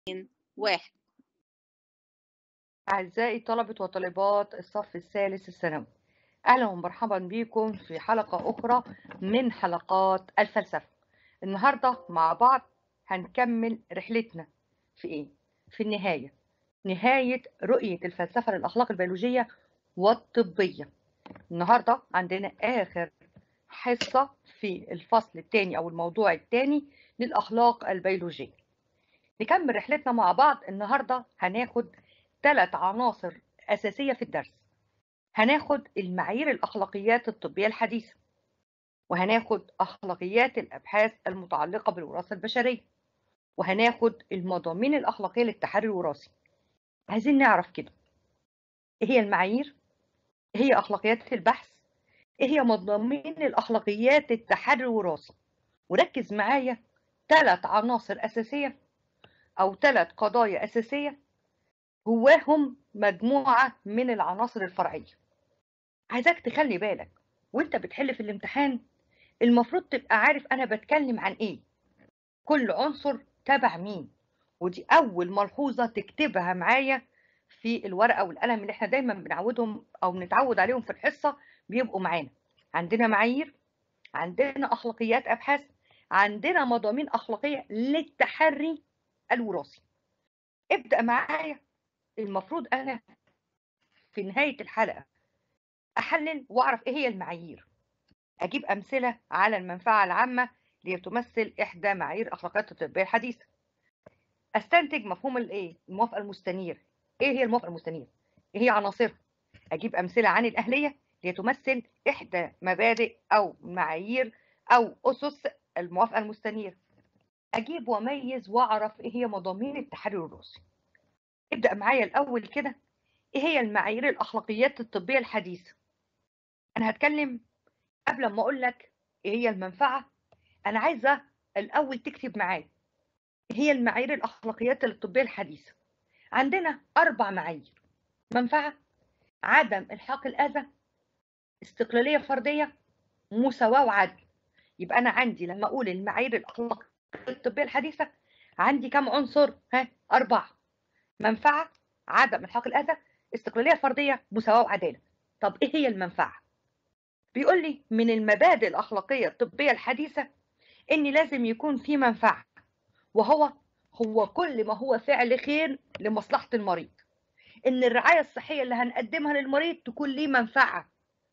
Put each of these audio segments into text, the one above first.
واحد أعزائي طلبة وطالبات الصف الثالث الثانوي أهلا ومرحبا بكم في حلقة أخرى من حلقات الفلسفة النهاردة مع بعض هنكمل رحلتنا في إيه؟ في النهاية نهاية رؤية الفلسفة للأخلاق البيولوجية والطبية النهاردة عندنا آخر حصة في الفصل الثاني أو الموضوع الثاني للأخلاق البيولوجية نكمل رحلتنا مع بعض النهاردة هناخد ثلاث عناصر أساسية في الدرس هناخد المعايير الأخلاقيات الطبية الحديثة وهناخد أخلاقيات الأبحاث المتعلقة بالوراثة البشرية وهناخد المضامين الأخلاقية للتحري الوراثي عايزين نعرف كده إيه هي المعايير؟ إيه هي أخلاقيات البحث؟ إيه هي مضامين الأخلاقيات التحري الوراثي؟ وركز معايا ثلاث عناصر أساسية أو ثلاث قضايا أساسية جواهم مجموعة من العناصر الفرعية عايزاك تخلي بالك وانت بتحل في الامتحان المفروض تبقى عارف أنا بتكلم عن إيه كل عنصر تبع مين ودي أول ملحوظة تكتبها معايا في الورقة والقلم اللي احنا دايما بنعودهم أو بنتعود عليهم في الحصة بيبقوا معانا عندنا معايير عندنا أخلاقيات أبحاث عندنا مضامين أخلاقية للتحري الوراثي ابدأ معايا المفروض أنا في نهاية الحلقة أحلل وأعرف إيه هي المعايير أجيب أمثلة على المنفعة العامة اللي تمثل إحدى معايير الأخلاقيات الطبية الحديثة أستنتج مفهوم الإيه؟ الموافقة المستنير إيه هي الموافقة المستنير؟ إيه هي عناصرها؟ أجيب أمثلة عن الأهلية اللي تمثل إحدى مبادئ أو معايير أو أسس الموافقة المستنير أجيب وأميز وأعرف إيه هي مضامين التحري الوراثي ابدأ معايا الأول كده إيه هي المعايير الأخلاقيات الطبية الحديثة أنا هتكلم قبل ما أقول لك إيه هي المنفعة أنا عايزة الأول تكتب معايا إيه هي المعايير الأخلاقيات الطبية الحديثة عندنا أربع معايير منفعة عدم إلحاق الأذى استقلالية فردية مساواة وعدل يبقى أنا عندي لما أقول المعايير الأخلاقية الطبية الحديثة عندي كم عنصر؟ ها أربعة منفعة عدم إلحاق الأذى استقلالية فردية مساواة وعدالة طب إيه هي المنفعة؟ بيقول لي من المبادئ الأخلاقية الطبية الحديثة إن لازم يكون في منفعة وهو هو كل ما هو فعل خير لمصلحة المريض إن الرعاية الصحية اللي هنقدمها للمريض تكون ليه منفعة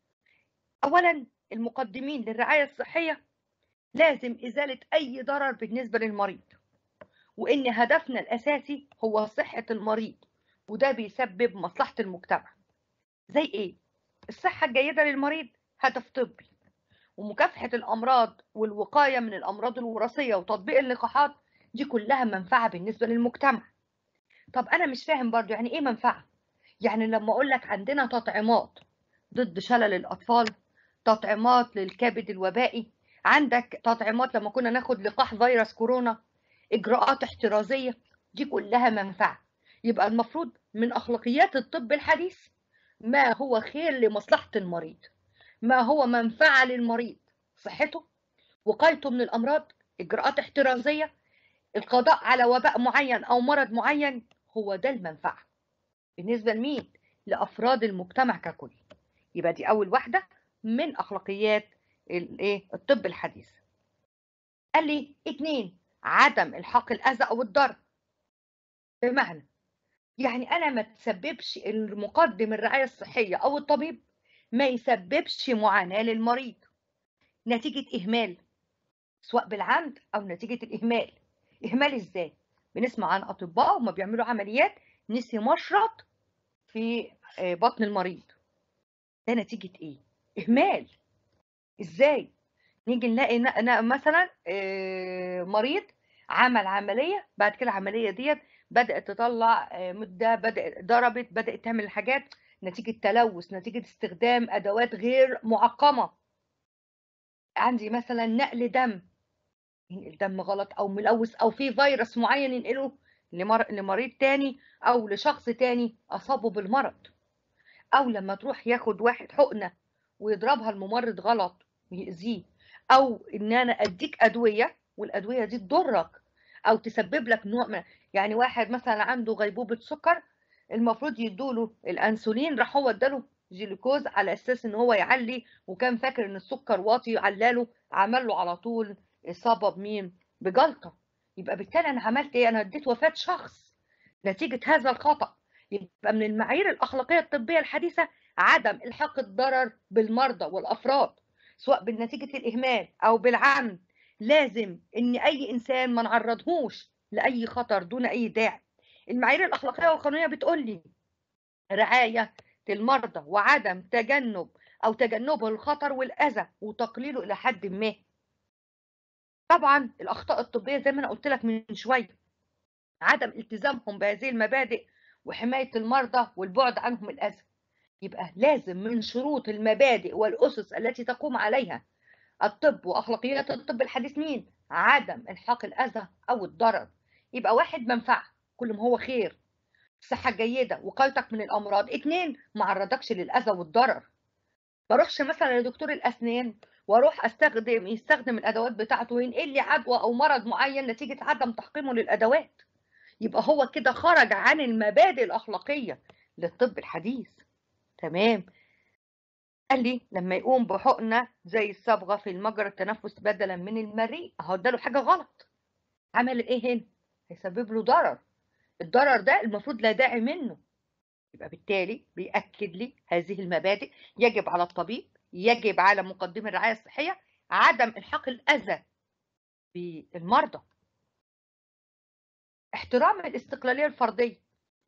أولا المقدمين للرعاية الصحية لازم إزالة أي ضرر بالنسبة للمريض وإن هدفنا الأساسي هو صحة المريض وده بيسبب مصلحة المجتمع زي إيه؟ الصحة الجيدة للمريض هدف طبي ومكافحة الأمراض والوقاية من الأمراض الوراثية وتطبيق اللقاحات دي كلها منفعة بالنسبة للمجتمع طب أنا مش فاهم برضو يعني إيه منفعة؟ يعني لما أقول لك عندنا تطعيمات ضد شلل الأطفال تطعيمات للكبد الوبائي عندك تطعيمات لما كنا ناخد لقاح فيروس كورونا اجراءات احترازيه دي كلها منفعه يبقى المفروض من اخلاقيات الطب الحديث ما هو خير لمصلحه المريض ما هو منفعه للمريض صحته وقايته من الامراض اجراءات احترازيه القضاء على وباء معين او مرض معين هو ده المنفعه بالنسبه لمين لافراد المجتمع ككل يبقى دي اول واحده من اخلاقيات الايه الطب الحديث قال لي اتنين عدم الحاق الاذى او الضرر بمعنى يعني انا ما تسببش المقدم الرعايه الصحيه او الطبيب ما يسببش معاناه للمريض نتيجه اهمال سواء بالعمد او نتيجه الاهمال اهمال ازاي بنسمع عن اطباء وما بيعملوا عمليات نسي مشرط في بطن المريض ده نتيجه ايه اهمال ازاي نيجي نلاقي مثلا مريض عمل عمليه بعد كده العمليه ديت بدات تطلع مده بدات ضربت بدات تعمل حاجات نتيجه تلوث نتيجه استخدام ادوات غير معقمه عندي مثلا نقل دم ينقل دم غلط او ملوث او في فيروس معين ينقله لمر... لمريض تاني او لشخص تاني اصابه بالمرض او لما تروح ياخد واحد حقنه ويضربها الممرض غلط ويأذيه او ان انا اديك ادويه والادويه دي تضرك او تسبب لك نوع من يعني واحد مثلا عنده غيبوبة سكر المفروض يدوله الأنسولين راح هو اداله جلوكوز على أساس إن هو يعلي وكان فاكر إن السكر واطي علاله عمل له على طول إصابة بمين؟ بجلطة يبقى بالتالي أنا عملت إيه؟ أنا اديت وفاة شخص نتيجة هذا الخطأ يبقى من المعايير الأخلاقية الطبية الحديثة عدم إلحاق الضرر بالمرضى والأفراد سواء بالنتيجة الإهمال أو بالعمد لازم إن أي إنسان ما نعرضهوش لأي خطر دون أي داعي المعايير الأخلاقية والقانونية بتقول لي رعاية المرضى وعدم تجنب أو تجنبه الخطر والأذى وتقليله إلى حد ما طبعا الأخطاء الطبية زي ما أنا قلت لك من شوية عدم التزامهم بهذه المبادئ وحماية المرضى والبعد عنهم الأذى يبقى لازم من شروط المبادئ والأسس التي تقوم عليها الطب وأخلاقيات الطب الحديث مين؟ عدم إلحاق الأذى أو الضرر يبقى واحد منفعة كل ما هو خير صحة جيدة وقايتك من الأمراض اتنين ما عرضكش للأذى والضرر بروحش مثلا لدكتور الأسنان واروح استخدم يستخدم الادوات بتاعته وينقل لي عدوى او مرض معين نتيجه عدم تحقيمه للادوات يبقى هو كده خرج عن المبادئ الاخلاقيه للطب الحديث تمام قال لي لما يقوم بحقنه زي الصبغه في المجرى التنفس بدلا من المريء اهو اداله حاجه غلط عمل ايه هنا هيسبب له ضرر الضرر ده المفروض لا داعي منه يبقى بالتالي بيأكد لي هذه المبادئ يجب على الطبيب يجب على مقدم الرعاية الصحية عدم إلحاق الأذى بالمرضى احترام الاستقلالية الفردية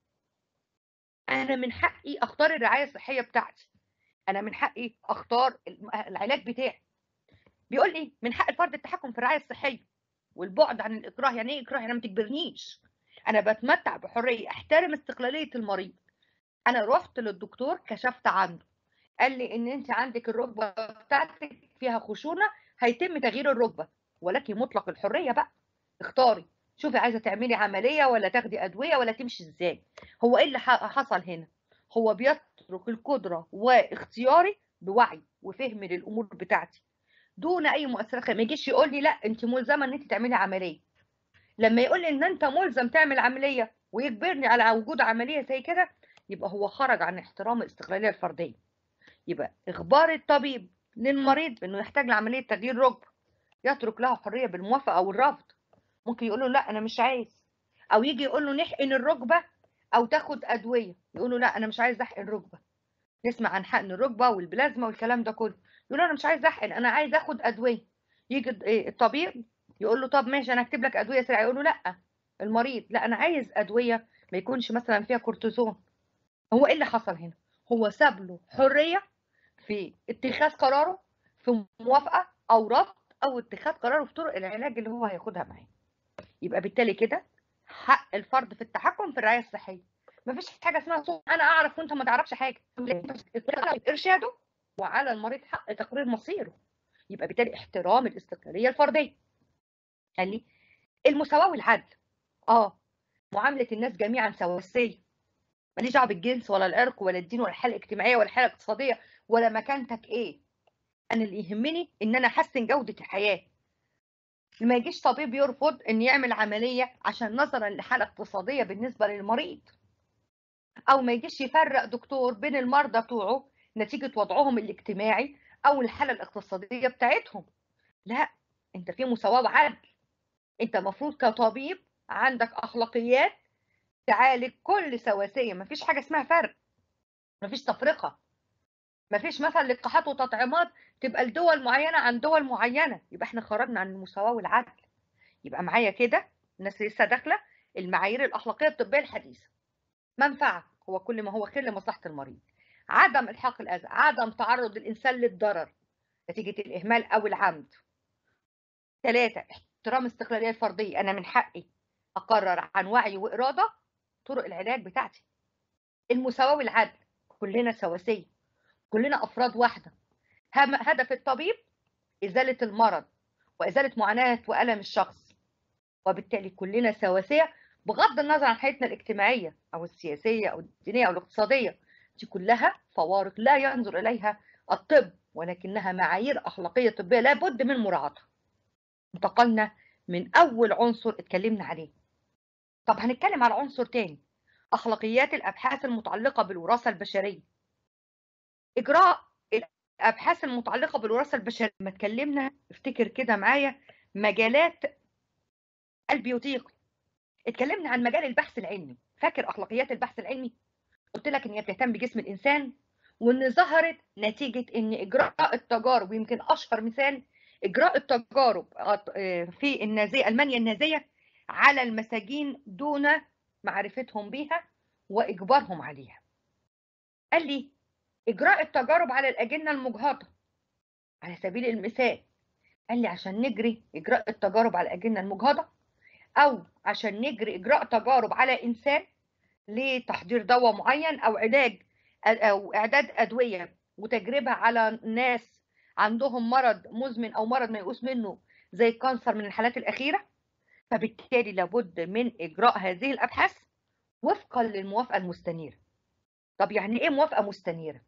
أنا من حقي أختار الرعاية الصحية بتاعتي أنا من حقي أختار العلاج بتاعي بيقول لي من حق الفرد التحكم في الرعاية الصحية والبعد عن الإكراه يعني إيه إكراه يعني ما تجبرنيش أنا بتمتع بحرية أحترم استقلالية المريض أنا رحت للدكتور كشفت عنده قال لي ان انت عندك الركبه بتاعتك فيها خشونه هيتم تغيير الركبه ولكن مطلق الحريه بقى اختاري شوفي عايزه تعملي عمليه ولا تاخدي ادويه ولا تمشي ازاي هو ايه اللي حصل هنا هو بيترك القدره واختياري بوعي وفهم للامور بتاعتي دون اي مؤثرات ما يجيش يقول لي لا انت ملزمه ان انت تعملي عمليه لما يقول لي ان انت ملزم تعمل عمليه ويجبرني على وجود عمليه زي كده يبقى هو خرج عن احترام الاستقلاليه الفرديه يبقى إخبار الطبيب للمريض بأنه يحتاج لعملية تغيير ركبة يترك له حرية بالموافقة أو الرفض ممكن يقول له لا أنا مش عايز أو يجي يقول له نحقن الركبة أو تاخد أدوية يقول له لا أنا مش عايز أحقن الركبة نسمع عن حقن الركبة والبلازما والكلام ده كله يقول له أنا مش عايز أحقن أنا عايز أخد أدوية يجي الطبيب يقول له طب ماشي أنا هكتب لك أدوية سريعة يقول له لا المريض لا أنا عايز أدوية ما يكونش مثلا فيها كورتيزون هو إيه اللي حصل هنا؟ هو ساب له حرية في اتخاذ قراره في موافقه او رفض او اتخاذ قراره في طرق العلاج اللي هو هياخدها معاه يبقى بالتالي كده حق الفرد في التحكم في الرعايه الصحيه مفيش حاجه اسمها صوت انا اعرف وانت ما تعرفش حاجه ارشاده وعلى المريض حق تقرير مصيره يبقى بالتالي احترام الاستقلاليه الفرديه قال لي المساواه والعدل اه معامله الناس جميعا سواسيه ماليش دعوه بالجنس ولا العرق ولا الدين ولا الحاله الاجتماعيه ولا الحاله الاقتصاديه ولا مكانتك ايه انا اللي يهمني ان انا احسن جوده الحياه ما يجيش طبيب يرفض ان يعمل عمليه عشان نظرا لحاله اقتصاديه بالنسبه للمريض او ما يجيش يفرق دكتور بين المرضى بتوعه نتيجه وضعهم الاجتماعي او الحاله الاقتصاديه بتاعتهم لا انت في مساواه وعدل انت المفروض كطبيب عندك اخلاقيات تعالج كل سواسيه مفيش حاجه اسمها فرق مفيش تفرقه مفيش مثلا لقاحات وتطعيمات تبقى لدول معينه عن دول معينه يبقى احنا خرجنا عن المساواه والعدل يبقى معايا كده الناس لسه داخله المعايير الاخلاقيه الطبيه الحديثه منفعه هو كل ما هو خير لمصلحه المريض عدم الحاق الاذى عدم تعرض الانسان للضرر نتيجه الاهمال او العمد ثلاثه احترام استقلاليه الفرديه انا من حقي اقرر عن وعي واراده طرق العلاج بتاعتي المساواه والعدل كلنا سواسيه كلنا افراد واحده هدف الطبيب ازاله المرض وازاله معاناه والم الشخص وبالتالي كلنا سواسيه بغض النظر عن حياتنا الاجتماعيه او السياسيه او الدينيه او الاقتصاديه دي كلها فوارق لا ينظر اليها الطب ولكنها معايير اخلاقيه طبيه لابد من مراعاتها انتقلنا من اول عنصر اتكلمنا عليه طب هنتكلم على عنصر تاني أخلاقيات الأبحاث المتعلقة بالوراثة البشرية إجراء الأبحاث المتعلقة بالوراثة البشرية لما اتكلمنا افتكر كده معايا مجالات البيوتيق اتكلمنا عن مجال البحث العلمي فاكر أخلاقيات البحث العلمي قلت لك إن هي بتهتم بجسم الإنسان وإن ظهرت نتيجة إن إجراء التجارب ويمكن أشهر مثال إجراء التجارب في النازية ألمانيا النازية على المساجين دون معرفتهم بيها وإجبارهم عليها قال لي إجراء التجارب على الأجنة المجهضة على سبيل المثال قال لي عشان نجري إجراء التجارب على الأجنة المجهضة أو عشان نجري إجراء تجارب على إنسان لتحضير دواء معين أو علاج أو إعداد أدوية وتجربة على ناس عندهم مرض مزمن أو مرض ميؤوس منه زي الكانسر من الحالات الأخيرة فبالتالي لابد من إجراء هذه الأبحاث وفقا للموافقة المستنيرة طب يعني إيه موافقة مستنيرة؟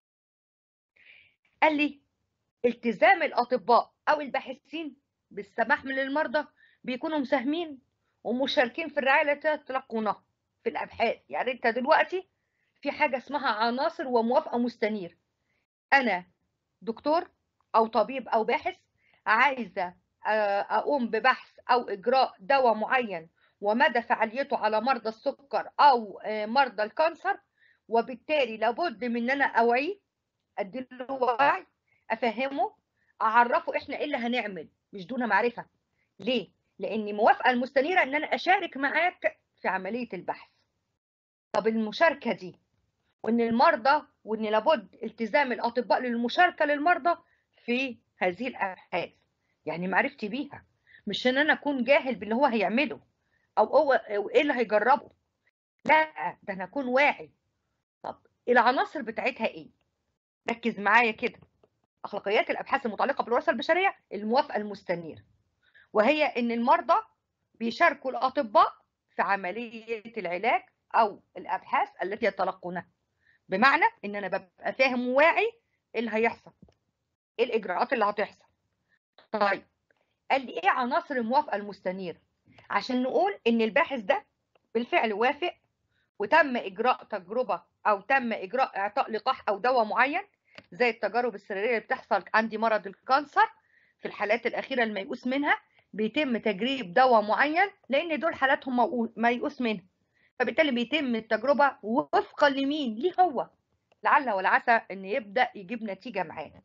قال لي التزام الأطباء أو الباحثين بالسماح من المرضى بيكونوا مساهمين ومشاركين في الرعاية التي يتلقونها في الأبحاث يعني أنت دلوقتي في حاجة اسمها عناصر وموافقة مستنيرة أنا دكتور أو طبيب أو باحث عايزة أقوم ببحث أو إجراء دواء معين ومدى فعاليته على مرضى السكر أو مرضى الكانسر وبالتالي لابد من ان انا اوعيه اديله وعي افهمه اعرفه احنا ايه اللي هنعمل مش دون معرفه ليه لان موافقه المستنيره ان انا اشارك معاك في عمليه البحث طب المشاركه دي وان المرضى وان لابد التزام الاطباء للمشاركه للمرضى في هذه الابحاث يعني معرفتي بيها مش ان انا اكون جاهل باللي هو هيعمله او هو ايه اللي هيجربه لا ده انا اكون واعي طب العناصر بتاعتها ايه ركز معايا كده اخلاقيات الابحاث المتعلقه بالوراثه البشريه الموافقه المستنيره وهي ان المرضى بيشاركوا الاطباء في عمليه العلاج او الابحاث التي يتلقونها بمعنى ان انا ببقى فاهم وواعي ايه اللي هيحصل ايه الاجراءات اللي هتحصل طيب قال لي ايه عناصر الموافقه المستنيره عشان نقول ان الباحث ده بالفعل وافق وتم اجراء تجربه او تم اجراء اعطاء لقاح او دواء معين زي التجارب السريريه اللي بتحصل عندي مرض الكانسر في الحالات الاخيره الميؤوس منها بيتم تجريب دواء معين لان دول حالاتهم ميؤوس منها فبالتالي بيتم التجربه وفقا لمين ليه هو لعل والعسى ان يبدا يجيب نتيجه معانا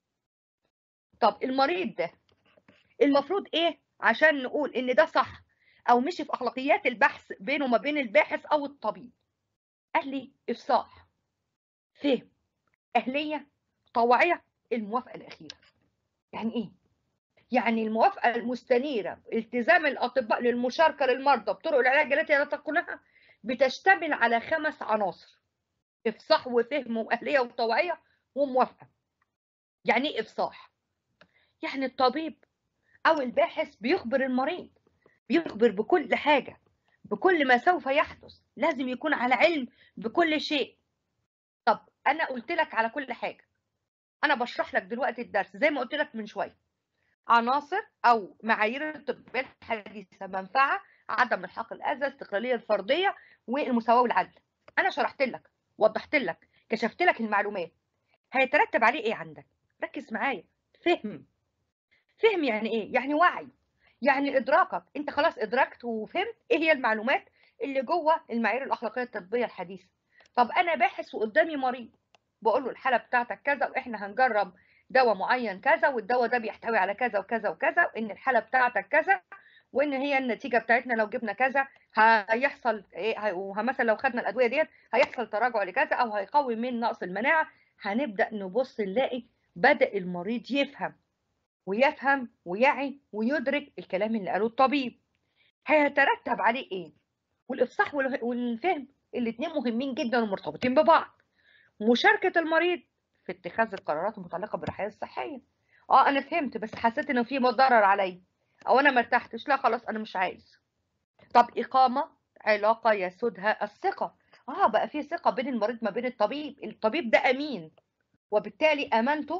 طب المريض ده المفروض ايه عشان نقول ان ده صح او مشي في اخلاقيات البحث بينه وما بين الباحث او الطبيب قال لي افصاح فهم اهليه طوعيه الموافقه الاخيره يعني ايه يعني الموافقه المستنيره التزام الاطباء للمشاركه للمرضى بطرق العلاج التي يتقنها بتشتمل على خمس عناصر افصاح وفهم واهليه وطوعيه وموافقه يعني ايه افصاح يعني الطبيب او الباحث بيخبر المريض بيخبر بكل حاجه بكل ما سوف يحدث لازم يكون على علم بكل شيء طب انا قلت لك على كل حاجه انا بشرح لك دلوقتي الدرس زي ما قلت لك من شويه عناصر او معايير الطب الحديثه منفعه عدم الحاق الاذى الاستقلاليه الفرديه والمساواه والعدل انا شرحت لك وضحت لك كشفت لك المعلومات هيترتب عليه ايه عندك ركز معايا فهم فهم يعني ايه يعني وعي يعني ادراكك انت خلاص ادركت وفهمت ايه هي المعلومات اللي جوه المعايير الاخلاقيه الطبيه الحديثه طب انا باحث وقدامي مريض بقول له الحاله بتاعتك كذا واحنا هنجرب دواء معين كذا والدواء ده بيحتوي على كذا وكذا وكذا وان الحاله بتاعتك كذا وان هي النتيجه بتاعتنا لو جبنا كذا هيحصل ايه ومثلا لو خدنا الادويه ديت هيحصل تراجع لكذا او هيقوي من نقص المناعه هنبدا نبص نلاقي بدا المريض يفهم ويفهم ويعي ويدرك الكلام اللي قاله الطبيب هيترتب عليه ايه والافصاح والفهم الاثنين مهمين جدا ومرتبطين ببعض مشاركه المريض في اتخاذ القرارات المتعلقه بالرعايه الصحيه اه انا فهمت بس حسيت انه في ضرر عليا او انا ما ارتحتش لا خلاص انا مش عايز طب اقامه علاقه يسودها الثقه اه بقى في ثقه بين المريض ما بين الطبيب الطبيب ده امين وبالتالي امانته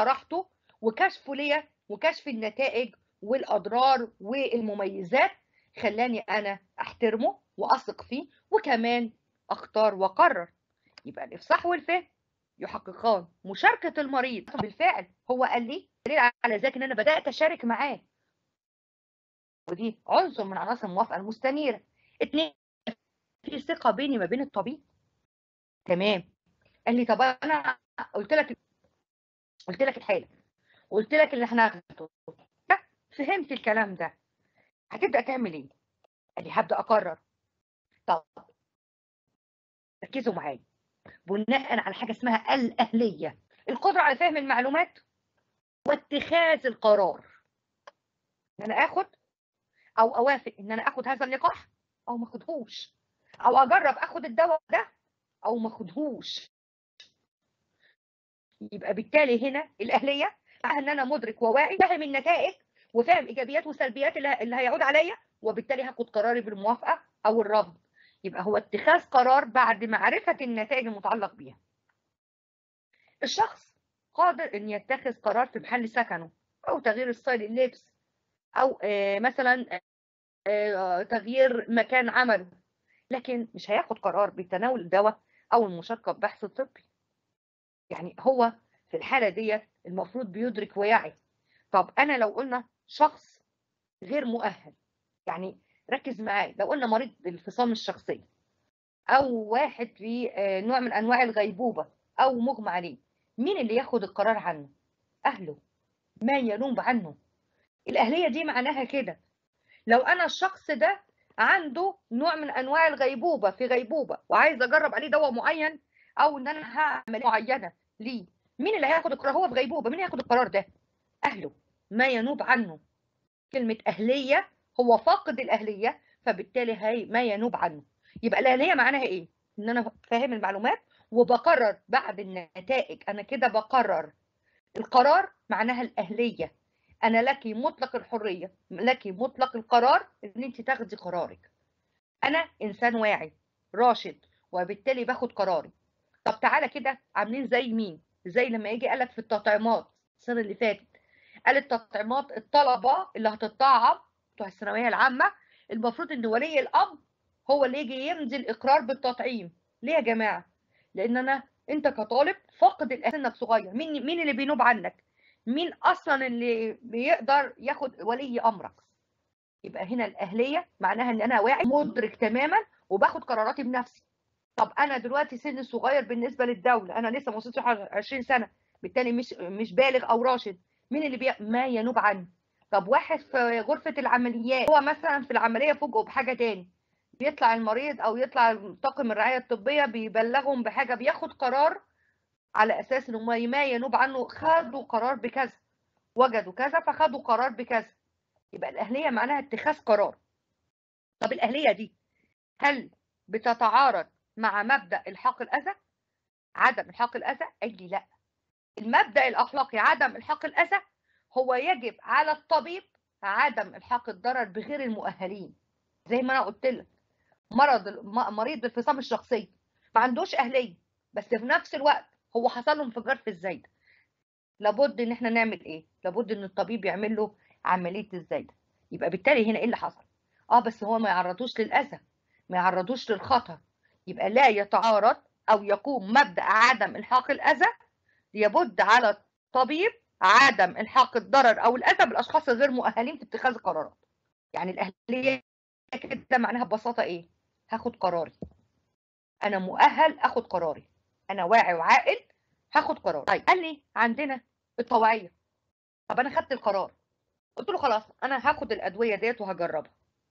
وصراحته وكشفه ليا وكشف النتائج والاضرار والمميزات خلاني انا احترمه واثق فيه وكمان اختار واقرر يبقى الافصاح والفهم يحققان مشاركه المريض بالفعل هو قال لي دليل على ذلك ان انا بدات اشارك معاه ودي عنصر من عناصر الموافقه المستنيره اتنين في ثقه بيني وما بين الطبيب تمام قال لي طب انا قلت لك قلت لك الحاله قلت لك اللي احنا هناخده فهمت الكلام ده هتبدا تعمل ايه قال لي هبدا اقرر طب ركزوا معايا بناء على حاجه اسمها الاهليه القدره على فهم المعلومات واتخاذ القرار ان انا اخد او اوافق ان انا اخد هذا اللقاح او ما اخدهوش او اجرب اخد الدواء ده او ما اخدهوش يبقى بالتالي هنا الاهليه مع ان انا مدرك وواعي فاهم النتائج وفاهم ايجابيات وسلبيات اللي, اللي هيعود عليا وبالتالي هاخد قراري بالموافقه او الرفض يبقى هو اتخاذ قرار بعد معرفه النتائج المتعلق بيها الشخص قادر ان يتخذ قرار في محل سكنه او تغيير ستايل اللبس او آه مثلا آه تغيير مكان عمله لكن مش هياخد قرار بتناول الدواء او المشاركه ببحث طبي يعني هو في الحاله ديت المفروض بيدرك ويعي طب انا لو قلنا شخص غير مؤهل يعني ركز معايا لو قلنا مريض بالفصام الشخصيه او واحد في نوع من انواع الغيبوبه او مغمى عليه مين اللي ياخد القرار عنه اهله ما ينوب عنه الاهليه دي معناها كده لو انا الشخص ده عنده نوع من انواع الغيبوبه في غيبوبه وعايز اجرب عليه دواء معين او ان انا هعمل معينه ليه مين اللي هياخد القرار هو في غيبوبه مين هياخد القرار ده اهله ما ينوب عنه كلمه اهليه هو فاقد الاهليه فبالتالي هي ما ينوب عنه يبقى الاهليه معناها ايه ان انا فاهم المعلومات وبقرر بعد النتائج انا كده بقرر القرار معناها الاهليه انا لك مطلق الحريه لك مطلق القرار ان انت تاخدي قرارك انا انسان واعي راشد وبالتالي باخد قراري طب تعالى كده عاملين زي مين زي لما يجي قالك في التطعيمات السنه اللي فاتت قال التطعيمات الطلبه اللي هتطعم بتوع الثانويه العامه المفروض ان ولي الامر هو اللي يجي يمضي الاقرار بالتطعيم ليه يا جماعه لان انا انت كطالب فاقد الاحساس انك صغير مين مين اللي بينوب عنك مين اصلا اللي بيقدر ياخد ولي امرك يبقى هنا الاهليه معناها ان انا واعي مدرك تماما وباخد قراراتي بنفسي طب انا دلوقتي سن صغير بالنسبه للدوله انا لسه ما وصلتش 20 سنه بالتالي مش مش بالغ او راشد مين اللي بي... ما ينوب عنه طب واحد في غرفه العمليات هو مثلا في العمليه فوجئوا بحاجه تاني بيطلع المريض او يطلع طاقم الرعايه الطبيه بيبلغهم بحاجه بياخد قرار على اساس ان هم ما ينوب عنه خدوا قرار بكذا وجدوا كذا فخدوا قرار بكذا يبقى الاهليه معناها اتخاذ قرار طب الاهليه دي هل بتتعارض مع مبدا الحاق الاذى عدم الحاق الاذى قال لي لا المبدا الاخلاقي عدم الحاق الاذى هو يجب على الطبيب عدم الحاق الضرر بغير المؤهلين زي ما انا قلت لك مرض مريض بالفصام الشخصيه ما عندوش اهليه بس في نفس الوقت هو حصل له انفجار في الزايده لابد ان احنا نعمل ايه لابد ان الطبيب يعمل له عمليه الزايده يبقى بالتالي هنا ايه اللي حصل اه بس هو ما يعرضوش للاذى ما يعرضوش للخطر يبقى لا يتعارض او يقوم مبدا عدم الحاق الاذى يبد على الطبيب عدم الحاق الضرر او الاذى بالاشخاص الغير مؤهلين في اتخاذ القرارات يعني الاهليه كده معناها ببساطه ايه هاخد قراري انا مؤهل اخد قراري انا واعي وعاقل هاخد قرار طيب قال لي عندنا الطوعيه طب انا خدت القرار قلت له خلاص انا هاخد الادويه ديت وهجربها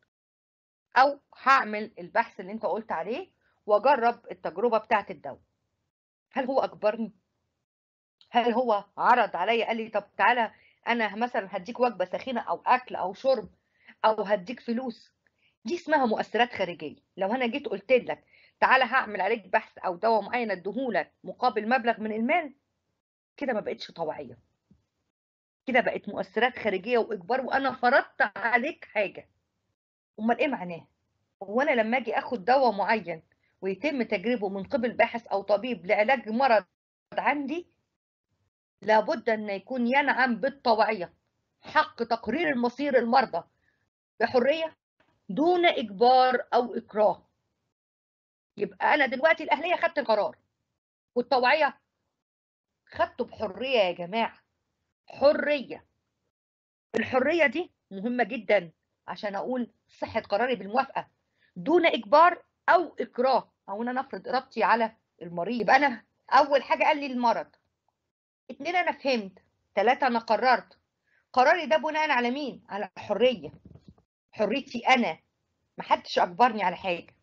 او هعمل البحث اللي انت قلت عليه واجرب التجربه بتاعه الدواء هل هو اجبرني هل هو عرض عليا قال لي طب تعالى انا مثلا هديك وجبه سخينه او اكل او شرب او هديك فلوس دي اسمها مؤثرات خارجيه لو انا جيت قلت لك تعالى هعمل عليك بحث او دواء معين اديهولك مقابل مبلغ من المال كده ما بقتش طوعيه كده بقت مؤثرات خارجيه واجبار وانا فرضت عليك حاجه امال ايه معناه هو انا لما اجي اخد دواء معين ويتم تجربه من قبل باحث او طبيب لعلاج مرض عندي لابد ان يكون ينعم بالطوعيه حق تقرير المصير المرضى بحريه دون اجبار او اكراه يبقى انا دلوقتي الاهليه خدت القرار والطوعيه خدته بحريه يا جماعه حريه الحريه دي مهمه جدا عشان اقول صحه قراري بالموافقه دون اجبار او اكراه او انا نفرض ارادتي على المريض يبقى انا اول حاجه قال لي المرض اتنين انا فهمت تلاتة انا قررت قراري ده بناء على مين على حريه حريتي انا محدش اجبرني على حاجه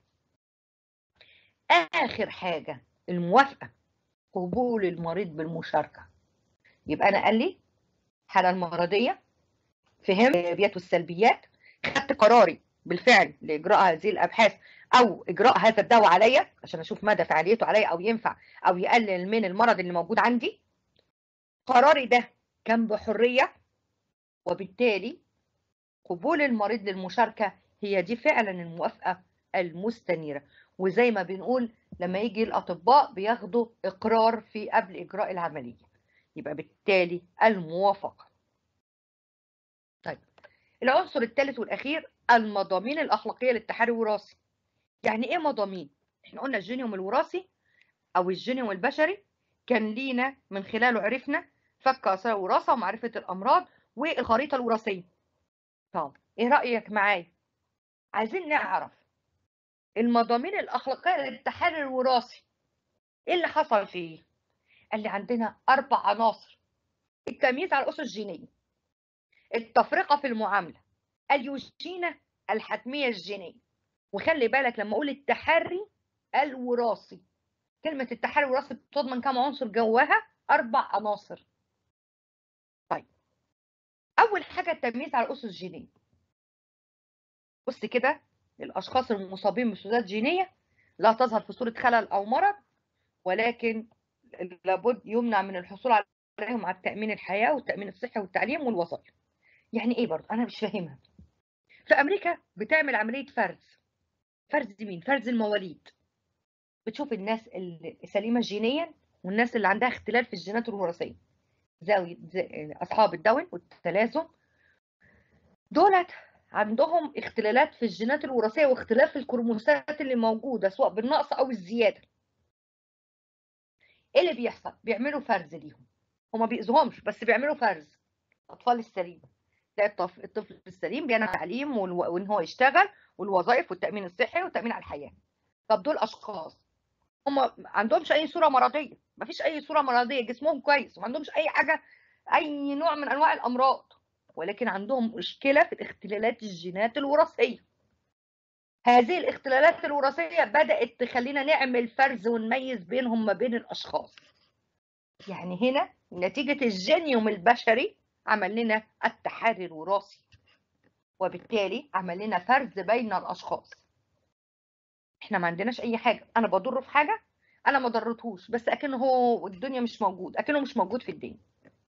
اخر حاجه الموافقه قبول المريض بالمشاركه يبقى انا قال لي الحاله المرضيه فهمت الايجابيات والسلبيات خدت قراري بالفعل لاجراء هذه الابحاث او اجراء هذا الدواء عليا عشان اشوف مدى فعاليته عليا او ينفع او يقلل من المرض اللي موجود عندي قراري ده كان بحريه وبالتالي قبول المريض للمشاركه هي دي فعلا الموافقه المستنيره وزي ما بنقول لما يجي الاطباء بياخدوا اقرار في قبل اجراء العمليه يبقى بالتالي الموافقه طيب العنصر الثالث والاخير المضامين الاخلاقيه للتحري الوراثي يعني ايه مضامين احنا قلنا الجينيوم الوراثي او الجينيوم البشري كان لينا من خلاله عرفنا فك اثار الوراثه ومعرفه الامراض والخريطه الوراثيه طب ايه رايك معايا عايزين نعرف المضامين الاخلاقيه للتحري الوراثي ايه اللي حصل فيه قال لي عندنا اربع عناصر التمييز على الاسس الجينيه التفرقه في المعامله اليوجينه الحتميه الجينيه وخلي بالك لما اقول التحري الوراثي كلمه التحري الوراثي بتضمن كم عنصر جواها اربع عناصر طيب اول حاجه التمييز على الاسس الجينيه بص كده الاشخاص المصابين بسداد جينيه لا تظهر في صوره خلل او مرض ولكن لابد يمنع من الحصول عليهم على التامين الحياه والتامين الصحي والتعليم والوظائف يعني ايه برضه انا مش فاهمها في امريكا بتعمل عمليه فرز فرز مين فرز المواليد بتشوف الناس السليمه جينيا والناس اللي عندها اختلال في الجينات الوراثيه زي, زي اصحاب الداون والتلازم دولت عندهم اختلالات في الجينات الوراثيه واختلاف الكروموسات اللي موجوده سواء بالنقص او الزياده ايه اللي بيحصل بيعملوا فرز ليهم هما بيأذوهمش بس بيعملوا فرز الاطفال السليمه تلاقي الطفل السليم بينال تعليم وان هو يشتغل والوظائف والتامين الصحي والتامين على الحياه طب دول اشخاص هم ما عندهمش اي صوره مرضيه ما فيش اي صوره مرضيه جسمهم كويس وما عندهمش اي حاجه اي نوع من انواع الامراض ولكن عندهم مشكله في الاختلالات الجينات الوراثيه هذه الاختلالات الوراثيه بدات تخلينا نعمل فرز ونميز بينهم ما بين الاشخاص يعني هنا نتيجه الجينيوم البشري عمل لنا التحري الوراثي وبالتالي عمل لنا فرز بين الاشخاص احنا ما عندناش اي حاجه انا بضره في حاجه انا ما ضرتهوش بس اكنه هو الدنيا مش موجود اكنه مش موجود في الدنيا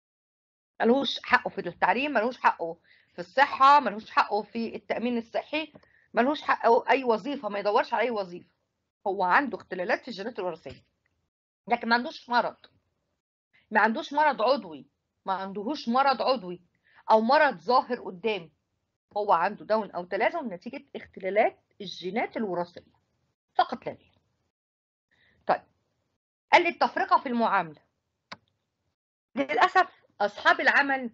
ملهوش حقه في التعليم ملهوش حقه في الصحه ملهوش حقه في التامين الصحي ملهوش حقه اي وظيفه ما يدورش على اي وظيفه هو عنده اختلالات في الجينات الوراثيه لكن ما عندوش مرض ما عندوش مرض عضوي ما عندهوش مرض عضوي او مرض ظاهر قدامي هو عنده داون او تلازم نتيجه اختلالات الجينات الوراثيه فقط لا غير طيب قال لي التفرقه في المعامله للاسف اصحاب العمل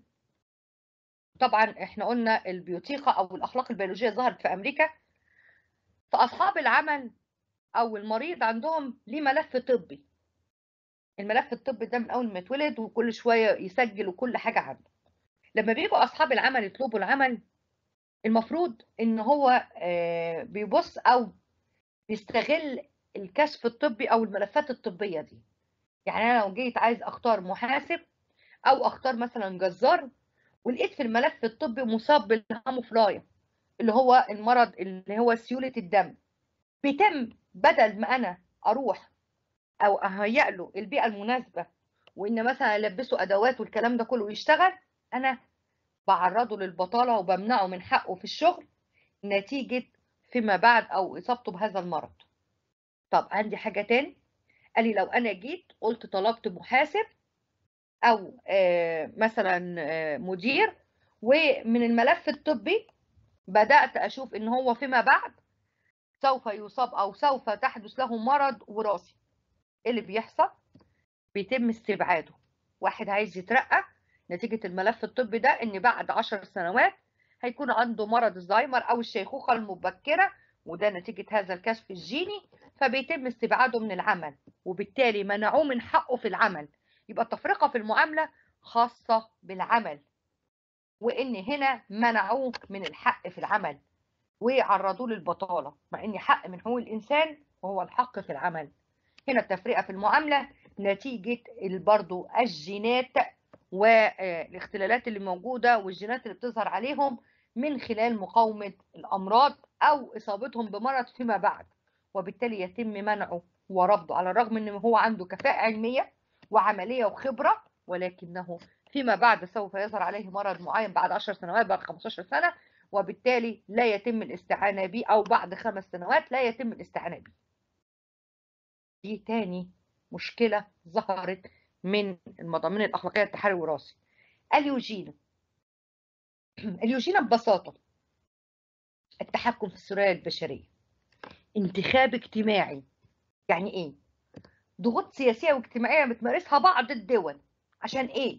طبعا احنا قلنا البيوتيقه او الاخلاق البيولوجيه ظهرت في امريكا فاصحاب العمل او المريض عندهم ليه ملف طبي الملف الطبي ده من اول ما اتولد وكل شويه يسجل وكل حاجه عنده لما بيجوا اصحاب العمل يطلبوا العمل المفروض ان هو بيبص او بيستغل الكشف الطبي او الملفات الطبيه دي يعني انا لو جيت عايز اختار محاسب او اختار مثلا جزار ولقيت في الملف الطبي مصاب بالهاموفلايا اللي هو المرض اللي هو سيوله الدم بيتم بدل ما انا اروح او اهيئ له البيئه المناسبه وان مثلا البسه ادوات والكلام ده كله ويشتغل انا بعرضه للبطاله وبمنعه من حقه في الشغل نتيجه فيما بعد او اصابته بهذا المرض طب عندي حاجه تاني قال لي لو انا جيت قلت طلبت محاسب او آه مثلا آه مدير ومن الملف الطبي بدأت أشوف إن هو فيما بعد سوف يصاب أو سوف تحدث له مرض وراثي إيه اللي بيحصل؟ بيتم استبعاده واحد عايز يترقى نتيجة الملف الطبي ده إن بعد عشر سنوات هيكون عنده مرض الزهايمر أو الشيخوخة المبكرة وده نتيجة هذا الكشف الجيني فبيتم استبعاده من العمل وبالتالي منعوه من حقه في العمل يبقى التفرقة في المعاملة خاصة بالعمل وإن هنا منعوه من الحق في العمل وعرضوه للبطالة مع إن حق من حقوق الإنسان وهو الحق في العمل هنا التفرقة في المعاملة نتيجة برضو الجينات والاختلالات اللي موجودة والجينات اللي بتظهر عليهم من خلال مقاومة الأمراض أو إصابتهم بمرض فيما بعد وبالتالي يتم منعه ورفضه على الرغم أنه هو عنده كفاءة علمية وعملية وخبرة ولكنه فيما بعد سوف يظهر عليه مرض معين بعد 10 سنوات بعد 15 سنة وبالتالي لا يتم الاستعانة به أو بعد خمس سنوات لا يتم الاستعانة به دي تاني مشكلة ظهرت من المضامين الأخلاقية التحري الوراثي اليوجينا اليوجينا ببساطة التحكم في السلالة البشرية انتخاب اجتماعي يعني ايه ضغوط سياسية واجتماعية بتمارسها بعض الدول عشان ايه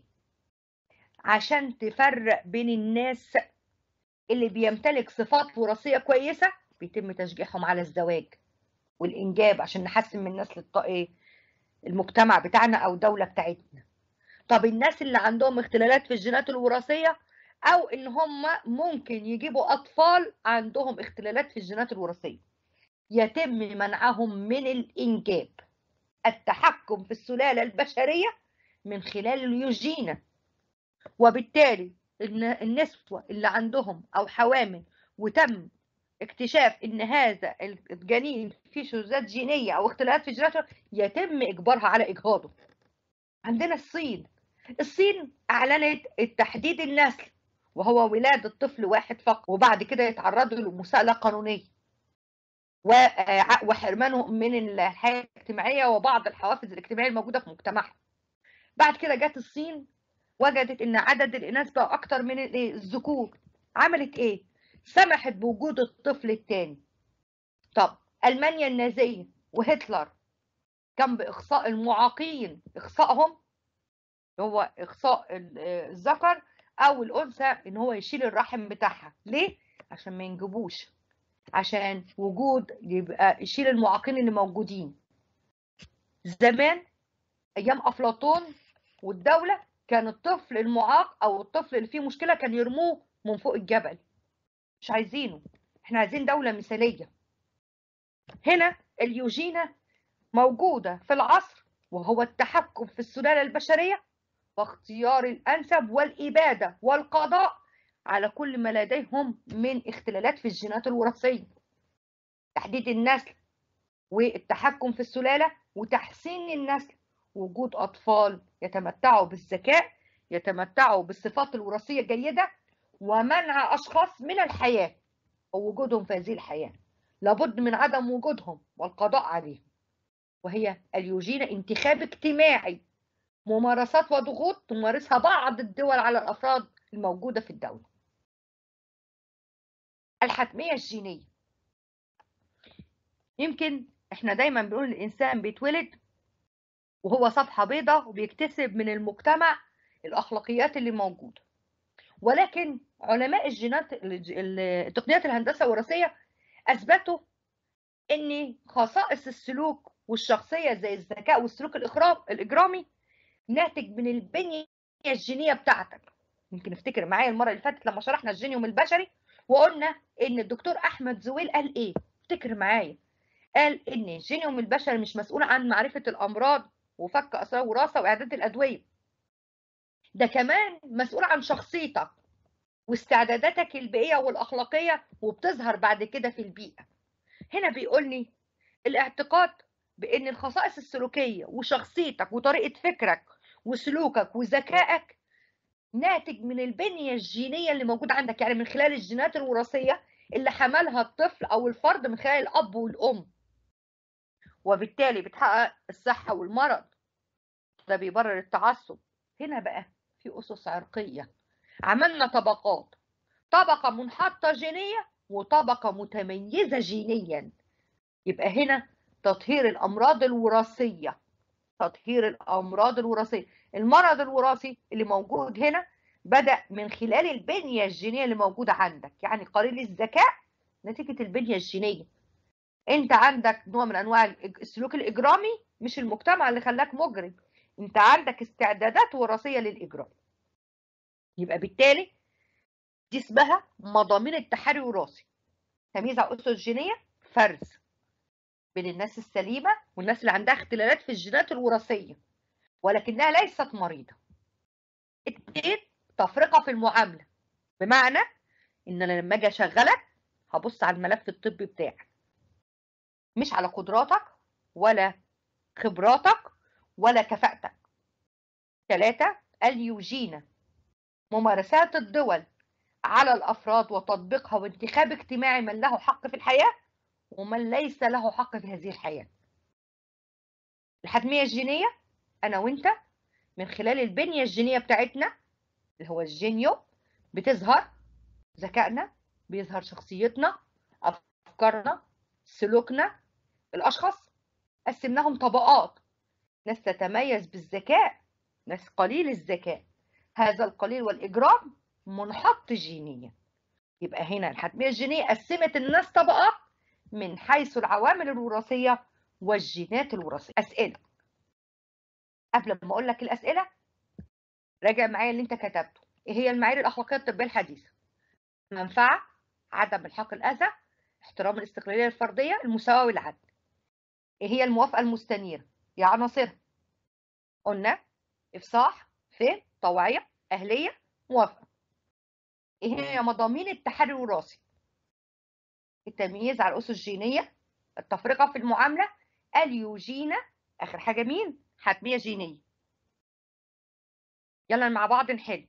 عشان تفرق بين الناس اللي بيمتلك صفات وراثية كويسة بيتم تشجيعهم على الزواج والإنجاب عشان نحسن من نسل الط- المجتمع بتاعنا أو الدولة بتاعتنا طب الناس اللي عندهم اختلالات في الجينات الوراثية أو إن هم ممكن يجيبوا أطفال عندهم اختلالات في الجينات الوراثية يتم منعهم من الإنجاب التحكم في السلالة البشرية من خلال اليوجينا وبالتالي إن النسوة اللي عندهم أو حوامل وتم اكتشاف ان هذا الجنين فيه شذوذات جينيه او اختلالات في جيناته يتم اجبارها على اجهاضه عندنا الصين الصين اعلنت التحديد النسل وهو ولادة طفل واحد فقط وبعد كده يتعرضوا لمساءلة قانونية وحرمانهم من الحياة الاجتماعية وبعض الحوافز الاجتماعية الموجودة في مجتمعها بعد كده جت الصين وجدت ان عدد الاناث بقى اكتر من الذكور عملت ايه سمحت بوجود الطفل الثاني طب المانيا النازيه وهتلر كان باقصاء المعاقين اقصائهم هو اقصاء الذكر او الانثى ان هو يشيل الرحم بتاعها ليه عشان ما ينجبوش عشان وجود يبقى يشيل المعاقين اللي موجودين زمان ايام افلاطون والدوله كان الطفل المعاق او الطفل اللي فيه مشكله كان يرموه من فوق الجبل مش عايزينه احنا عايزين دولة مثالية هنا اليوجينا موجودة في العصر وهو التحكم في السلالة البشرية واختيار الأنسب والإبادة والقضاء على كل ما لديهم من اختلالات في الجينات الوراثية تحديد النسل والتحكم في السلالة وتحسين النسل وجود أطفال يتمتعوا بالذكاء يتمتعوا بالصفات الوراثية الجيدة ومنع أشخاص من الحياة أو وجودهم في هذه الحياة لابد من عدم وجودهم والقضاء عليهم وهي اليوجينا انتخاب اجتماعي ممارسات وضغوط تمارسها بعض الدول على الأفراد الموجودة في الدولة الحتمية الجينية يمكن احنا دايما بنقول الإنسان بيتولد وهو صفحة بيضاء وبيكتسب من المجتمع الأخلاقيات اللي موجودة ولكن علماء الجينات تقنيات الهندسه الوراثيه اثبتوا ان خصائص السلوك والشخصيه زي الذكاء والسلوك الاجرامي ناتج من البنيه الجينيه بتاعتك يمكن افتكر معايا المره اللي فاتت لما شرحنا الجينيوم البشري وقلنا ان الدكتور احمد زويل قال ايه افتكر معايا قال ان الجينيوم البشري مش مسؤول عن معرفه الامراض وفك اسرار وراثه واعداد الادويه ده كمان مسؤول عن شخصيتك واستعداداتك البيئية والأخلاقية وبتظهر بعد كده في البيئة هنا بيقولني الاعتقاد بأن الخصائص السلوكية وشخصيتك وطريقة فكرك وسلوكك وذكائك ناتج من البنية الجينية اللي موجودة عندك يعني من خلال الجينات الوراثية اللي حملها الطفل أو الفرد من خلال الأب والأم وبالتالي بتحقق الصحة والمرض ده بيبرر التعصب هنا بقى في أسس عرقية عملنا طبقات طبقة منحطة جينية وطبقة متميزة جينيا يبقى هنا تطهير الأمراض الوراثية تطهير الأمراض الوراثية المرض الوراثي اللي موجود هنا بدأ من خلال البنية الجينية اللي موجودة عندك يعني قليل الذكاء نتيجة البنية الجينية انت عندك نوع من انواع السلوك الاجرامي مش المجتمع اللي خلاك مجرم انت عندك استعدادات وراثيه للاجرام يبقى بالتالي دي اسمها مضامين التحري الوراثي تمييز على الاسس الجينيه فرز بين الناس السليمه والناس اللي عندها اختلالات في الجينات الوراثيه ولكنها ليست مريضه اتنين تفرقه في المعامله بمعنى ان انا لما اجي اشغلك هبص على الملف الطبي بتاعك مش على قدراتك ولا خبراتك ولا كفاءتك ثلاثة اليوجينا ممارسات الدول على الأفراد وتطبيقها وانتخاب اجتماعي من له حق في الحياة ومن ليس له حق في هذه الحياة الحتمية الجينية أنا وأنت من خلال البنية الجينية بتاعتنا اللي هو الجينيو بتظهر ذكائنا بيظهر شخصيتنا أفكارنا سلوكنا الأشخاص قسمناهم طبقات ناس تتميز بالذكاء ناس قليل الذكاء هذا القليل والإجرام منحط جينيا يبقى هنا الحتمية الجينية قسمت الناس طبقات من حيث العوامل الوراثية والجينات الوراثية أسئلة قبل ما أقول لك الأسئلة راجع معايا اللي أنت كتبته إيه هي المعايير الأخلاقية الطبية الحديثة منفعة عدم الحاق الأذى احترام الاستقلالية الفردية المساواة والعدل ايه هي الموافقة المستنيرة هي عناصرها قلنا افصاح فهم طوعية اهلية موافقة ايه هي مضامين التحري الوراثي التمييز على الاسس الجينية التفرقة في المعاملة اليوجينا اخر حاجة مين حتمية جينية يلا مع بعض نحل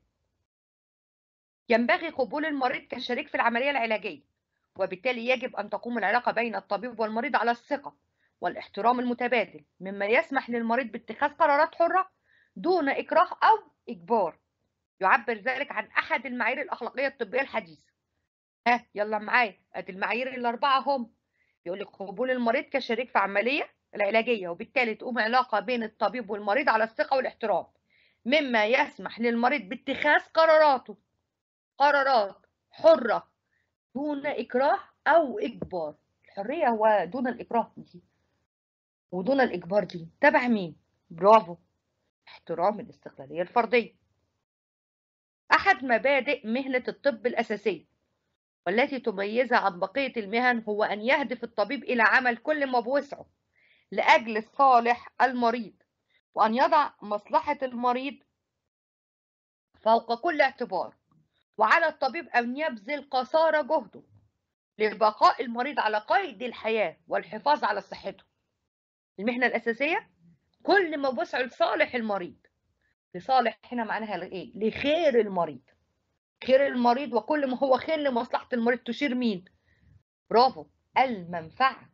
ينبغي قبول المريض كشريك في العملية العلاجية وبالتالي يجب أن تقوم العلاقة بين الطبيب والمريض على الثقة والاحترام المتبادل مما يسمح للمريض باتخاذ قرارات حرة دون إكراه أو إجبار يعبر ذلك عن أحد المعايير الأخلاقية الطبية الحديثة ها يلا معايا ادي المعايير الأربعة هم يقول لك قبول المريض كشريك في عملية العلاجية وبالتالي تقوم علاقة بين الطبيب والمريض على الثقة والاحترام مما يسمح للمريض باتخاذ قراراته قرارات حرة دون إكراه أو إجبار الحرية هو دون الإكراه دي ودون الإجبار دي تبع مين؟ برافو احترام الاستقلالية الفردية أحد مبادئ مهنة الطب الأساسية والتي تميزها عن بقية المهن هو أن يهدف الطبيب إلى عمل كل ما بوسعه لأجل صالح المريض وأن يضع مصلحة المريض فوق كل اعتبار وعلى الطبيب أن يبذل قصارى جهده لبقاء المريض على قيد الحياة والحفاظ على صحته المهنة الأساسية كل ما بوسعه لصالح المريض لصالح هنا معناها لإيه؟ لخير المريض خير المريض وكل ما هو خير لمصلحة المريض تشير مين؟ برافو المنفعة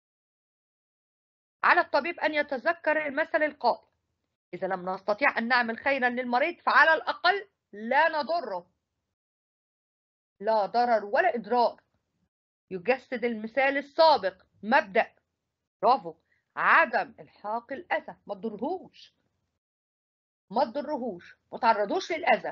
على الطبيب أن يتذكر المثل القائل إذا لم نستطيع أن نعمل خيرا للمريض فعلى الأقل لا نضره لا ضرر ولا إضرار يجسد المثال السابق مبدأ برافو عدم الحاق الأذى ما تضرهوش ما تضرهوش ما تعرضوش للأذى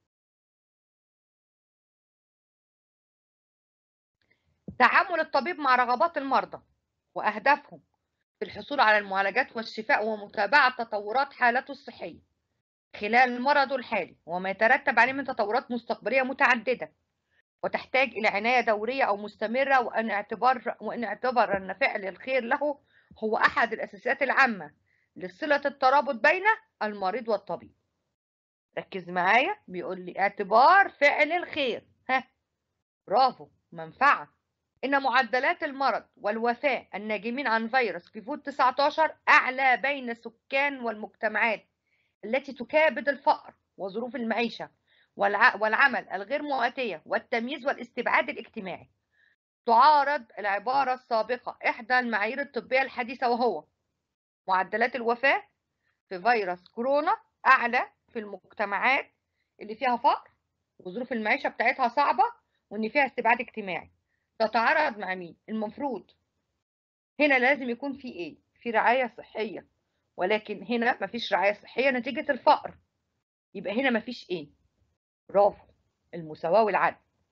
تعامل الطبيب مع رغبات المرضى وأهدافهم في الحصول على المعالجات والشفاء ومتابعة تطورات حالته الصحية خلال مرضه الحالي وما يترتب عليه من تطورات مستقبلية متعددة وتحتاج إلى عناية دورية أو مستمرة وأن اعتبر وأن اعتبر أن فعل الخير له هو أحد الأساسيات العامة لصلة الترابط بين المريض والطبيب. ركز معايا بيقول لي اعتبار فعل الخير ها برافو منفعة إن معدلات المرض والوفاة الناجمين عن فيروس كوفيد 19 أعلى بين السكان والمجتمعات التي تكابد الفقر وظروف المعيشة والعمل الغير مؤاتية والتمييز والاستبعاد الاجتماعي تعارض العبارة السابقة إحدى المعايير الطبية الحديثة وهو معدلات الوفاة في فيروس كورونا أعلى في المجتمعات اللي فيها فقر وظروف المعيشة بتاعتها صعبة وإن فيها استبعاد اجتماعي تتعارض مع مين؟ المفروض هنا لازم يكون في إيه؟ في رعاية صحية ولكن هنا مفيش رعاية صحية نتيجة الفقر يبقى هنا مفيش إيه؟ برافو المساواة والعدل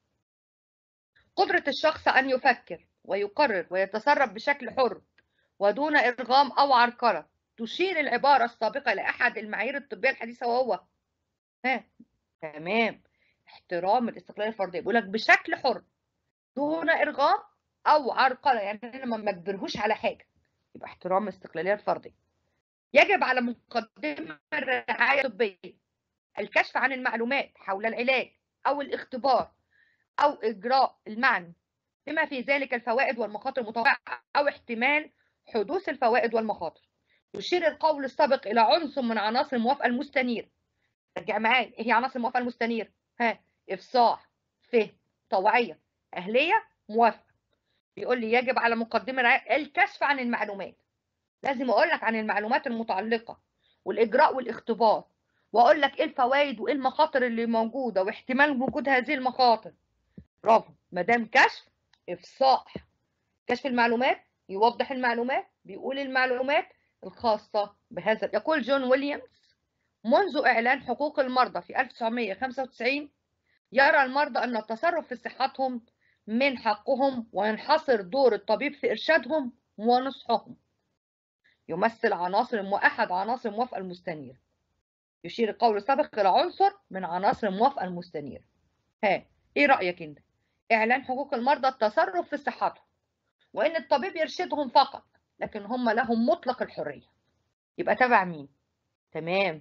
قدرة الشخص أن يفكر ويقرر ويتصرف بشكل حر ودون إرغام أو عرقلة تشير العبارة السابقة لأحد المعايير الطبية الحديثة وهو ها تمام احترام الاستقلالية الفردية بيقول لك بشكل حر دون إرغام أو عرقلة يعني أنا ما أجبرهوش على حاجة يبقى احترام الاستقلالية الفردية يجب على مقدمة الرعاية الطبية الكشف عن المعلومات حول العلاج أو الاختبار أو إجراء المعني بما في ذلك الفوائد والمخاطر المتوقعة أو احتمال حدوث الفوائد والمخاطر يشير القول السابق إلى عنصر من عناصر الموافقة المستنيرة رجع معايا إيه هي عناصر الموافقة المستنيرة؟ ها إفصاح فهم توعية أهلية موافقة بيقول لي يجب على مقدمة الكشف عن المعلومات لازم أقول لك عن المعلومات المتعلقة والإجراء والاختبار وأقول لك إيه الفوائد وإيه المخاطر اللي موجودة واحتمال وجود هذه المخاطر برافو ما دام كشف إفصاح كشف المعلومات يوضح المعلومات بيقول المعلومات الخاصة بهذا يقول جون ويليامز منذ إعلان حقوق المرضى في 1995 يرى المرضى أن التصرف في صحتهم من حقهم وينحصر دور الطبيب في إرشادهم ونصحهم يمثل عناصر أحد عناصر الموافقة المستنيرة يشير القول السابق إلى عنصر من عناصر الموافقة المستنيرة ها إيه رأيك أنت؟ إعلان حقوق المرضى التصرف في صحتهم وإن الطبيب يرشدهم فقط لكن هم لهم مطلق الحرية يبقى تبع مين؟ تمام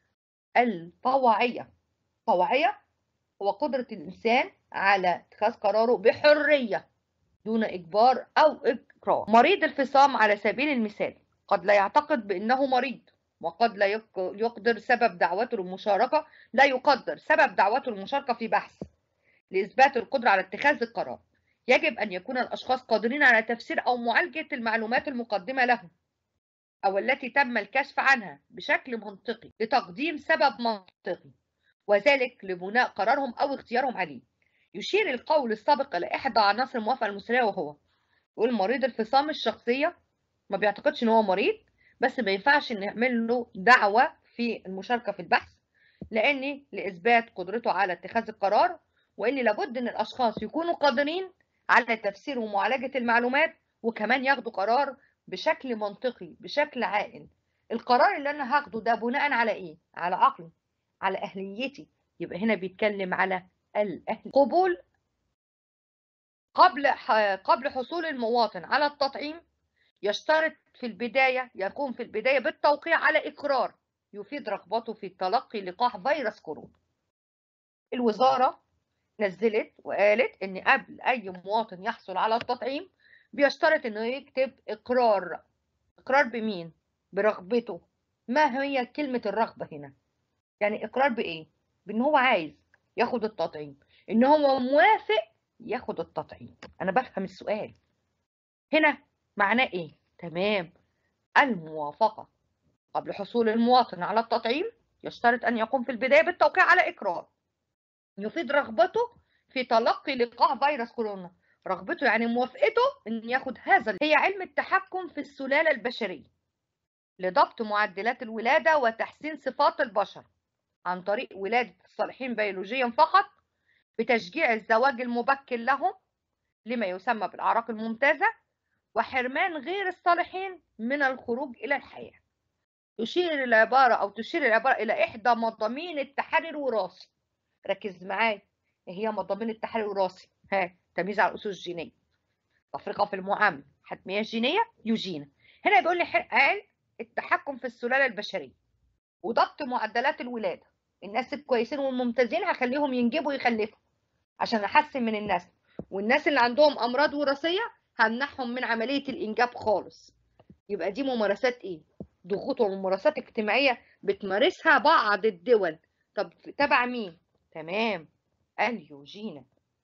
الطوعية طوعية هو قدرة الإنسان على اتخاذ قراره بحرية دون إجبار أو إكراه مريض الفصام على سبيل المثال قد لا يعتقد بأنه مريض وقد لا يقدر سبب دعوته للمشاركة لا يقدر سبب دعوته للمشاركة في بحث لإثبات القدرة على اتخاذ القرار يجب أن يكون الأشخاص قادرين على تفسير أو معالجة المعلومات المقدمة لهم أو التي تم الكشف عنها بشكل منطقي لتقديم سبب منطقي وذلك لبناء قرارهم أو اختيارهم عليه يشير القول السابق إلى إحدى عناصر الموافقة المثلية وهو يقول مريض الفصام الشخصية ما بيعتقدش إن هو مريض بس ما ينفعش نعمل له دعوة في المشاركة في البحث لأن لإثبات قدرته على اتخاذ القرار وإن لابد إن الأشخاص يكونوا قادرين على تفسير ومعالجة المعلومات وكمان ياخدوا قرار بشكل منطقي بشكل عاقل القرار اللي أنا هاخده ده بناء على إيه؟ على عقلي على أهليتي يبقى هنا بيتكلم على الأهل قبول قبل قبل حصول المواطن على التطعيم يشترط في البداية يقوم في البداية بالتوقيع على إقرار يفيد رغبته في تلقي لقاح فيروس كورونا الوزارة نزلت وقالت ان قبل اي مواطن يحصل على التطعيم بيشترط انه يكتب اقرار اقرار بمين برغبته ما هي كلمة الرغبة هنا يعني اقرار بايه بان هو عايز ياخد التطعيم ان هو موافق ياخد التطعيم انا بفهم السؤال هنا معناه ايه تمام الموافقة قبل حصول المواطن على التطعيم يشترط ان يقوم في البداية بالتوقيع على اقرار يفيد رغبته في تلقي لقاح فيروس كورونا رغبته يعني موافقته ان ياخد هذا هي علم التحكم في السلالة البشرية لضبط معدلات الولادة وتحسين صفات البشر عن طريق ولادة الصالحين بيولوجيا فقط بتشجيع الزواج المبكر لهم لما يسمى بالأعراق الممتازة وحرمان غير الصالحين من الخروج إلى الحياة تشير العبارة أو تشير العبارة إلى إحدى مضامين التحري الوراثي ركز معايا هي مضامين التحري الوراثي ها تمييز على الاسس الجينيه تفرقه في المعامله حتميه جينيه يوجينا هنا بيقول لي قال التحكم في السلاله البشريه وضبط معدلات الولاده الناس الكويسين والممتازين هخليهم ينجبوا ويخلفوا عشان احسن من النسل والناس اللي عندهم امراض وراثيه همنعهم من عمليه الانجاب خالص يبقى دي ممارسات ايه ضغوط وممارسات اجتماعيه بتمارسها بعض الدول طب تبع مين تمام اليوجينا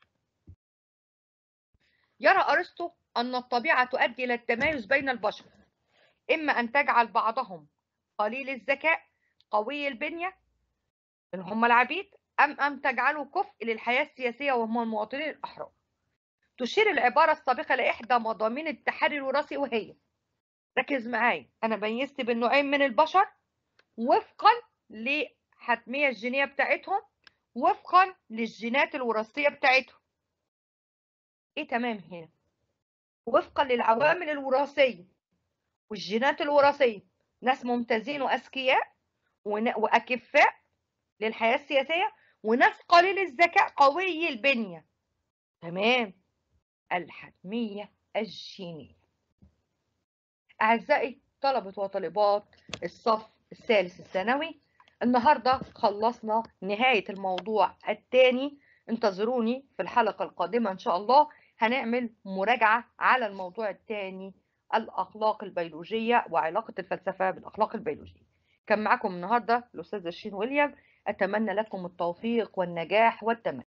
يرى أرسطو أن الطبيعة تؤدي إلى التمايز بين البشر إما أن تجعل بعضهم قليل الذكاء قوي البنية اللي هم العبيد أم أم تجعله كفء للحياة السياسية وهم المواطنين الأحرار تشير العبارة السابقة لإحدى مضامين التحري الوراثي وهي ركز معايا أنا ميزت بين نوعين من البشر وفقا لحتمية الجينية بتاعتهم وفقا للجينات الوراثية بتاعتهم إيه تمام هنا وفقا للعوامل الوراثية والجينات الوراثية ناس ممتازين وأذكياء وأكفاء للحياة السياسية وناس قليل الذكاء قوي البنية تمام الحتمية الجينية أعزائي طلبة وطالبات الصف الثالث الثانوي النهاردة خلصنا نهاية الموضوع الثاني انتظروني في الحلقة القادمة إن شاء الله هنعمل مراجعة على الموضوع الثاني الأخلاق البيولوجية وعلاقة الفلسفة بالأخلاق البيولوجية كان معكم النهاردة الأستاذة شيرين ويليام أتمنى لكم التوفيق والنجاح والتمام